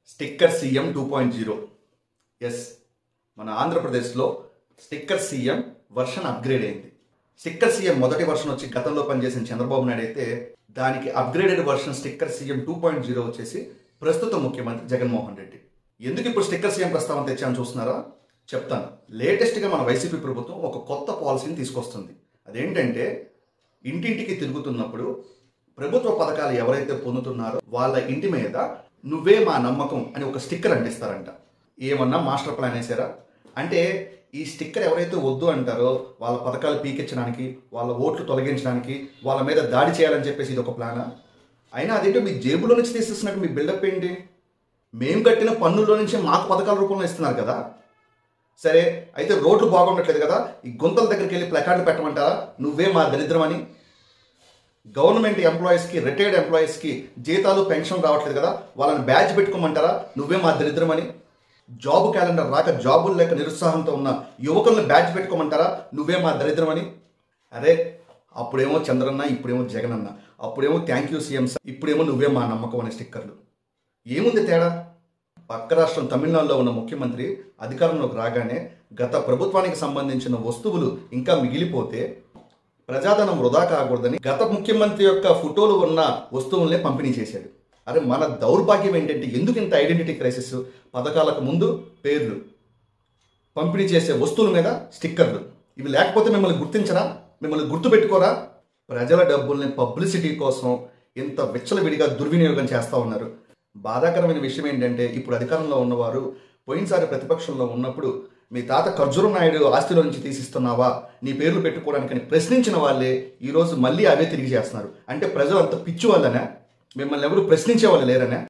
sticker CM two point zero yes మన ఆంధ్రప్రదేశ్లో sticker CM version upgrade అయింది sticker CM మొదటి వర్షన్ వచ్చి గతంలో పనిచేసిన చంద్రబాబు నాయుడు అయితే దానికి upgraded version sticker CM two point zero వచ్చేసి ప్రస్తుత ముఖ్యమంత్రి జగన్మోహన్ రెడ్డి ఎందుకు ఇప్పుడు స్టిక్కర్ సీఎం ప్రస్తావన తెచ్చాను చూస్తున్నారా చెప్తాను లేటెస్ట్గా మన వైసీపీ ప్రభుత్వం ఒక కొత్త పాలసీని తీసుకొస్తుంది అదేంటంటే ఇంటింటికి తిరుగుతున్నప్పుడు ప్రభుత్వ పథకాలు ఎవరైతే పొందుతున్నారో వాళ్ళ ఇంటి మీద నువ్వే మా నమ్మకం అని ఒక స్టిక్కర్ అంటిస్తారంట ఏమన్నా మాస్టర్ ప్లాన్ వేసారా అంటే ఈ స్టిక్కర్ ఎవరైతే వద్దు అంటారో వాళ్ళ పథకాలు పీకించడానికి వాళ్ళ ఓట్లు తొలగించడానికి వాళ్ళ మీద దాడి చేయాలని చెప్పేసి ఇది ఒక ప్లానా అయినా అదేంటో మీ జేబులో నుంచి తీసేస్తున్నట్టు మీ బిల్డప్ ఏంటి మేము కట్టిన పన్నుల్లో నుంచి మాకు పథకాల రూపంలో ఇస్తున్నారు కదా సరే అయితే రోడ్లు బాగుండట్లేదు కదా ఈ గుంతల దగ్గరికి వెళ్ళి ప్లకార్డులు పెట్టమంటారా నువ్వే మా దరిద్రం అని గవర్నమెంట్ ఎంప్లాయీస్కి రిటైర్డ్ ఎంప్లాయీస్కి జీతాలు పెన్షన్ రావట్లేదు కదా వాళ్ళని బ్యాచ్ పెట్టుకోమంటారా నువ్వే మా దరిద్రం అని జాబ్ క్యాలెండర్ రాక జాబులు లేక నిరుత్సాహంతో ఉన్న యువకులను బ్యాచ్ పెట్టుకోమంటారా నువ్వే మా దరిద్రం అని అరే అప్పుడేమో చంద్రన్న ఇప్పుడేమో జగన్ అన్న అప్పుడేమో థ్యాంక్ యూ సీఎం సార్ ఇప్పుడేమో నువ్వే మా నమ్మకం అనే స్టిక్కర్లు ఏముంది తేడా పక్క రాష్ట్రం తమిళనాడులో ఉన్న ముఖ్యమంత్రి అధికారంలోకి రాగానే గత ప్రభుత్వానికి సంబంధించిన వస్తువులు ఇంకా మిగిలిపోతే ప్రజాధనం వృధా కాకూడదని గత ముఖ్యమంత్రి యొక్క ఫోటోలు ఉన్న వస్తువుల్నే పంపిణీ చేశాడు అరే మన దౌర్భాగ్యం ఏంటంటే ఎందుకు ఇంత ఐడెంటిటీ క్రైసిస్ పథకాలకు ముందు పేర్లు పంపిణీ చేసే వస్తువుల మీద స్టిక్కర్లు ఇవి లేకపోతే మిమ్మల్ని గుర్తించరా మిమ్మల్ని గుర్తుపెట్టుకోరా ప్రజల డబ్బుల్ని పబ్లిసిటీ కోసం ఇంత విచ్చలవిడిగా దుర్వినియోగం చేస్తూ ఉన్నారు బాధాకరమైన విషయం ఏంటంటే ఇప్పుడు అధికారంలో ఉన్నవారు పోయినసారి ప్రతిపక్షంలో ఉన్నప్పుడు మీ తాత ఖర్జూరం నాయుడు ఆస్తిలో నుంచి తీసిస్తున్నావా నీ పేర్లు పెట్టుకోవడానికని ప్రశ్నించిన వాళ్ళే ఈరోజు మళ్ళీ అవే తిరిగి చేస్తున్నారు అంటే ప్రజలు అంత పిచ్చి వాళ్ళనే మిమ్మల్ని ఎవరు ప్రశ్నించే వాళ్ళు లేరనే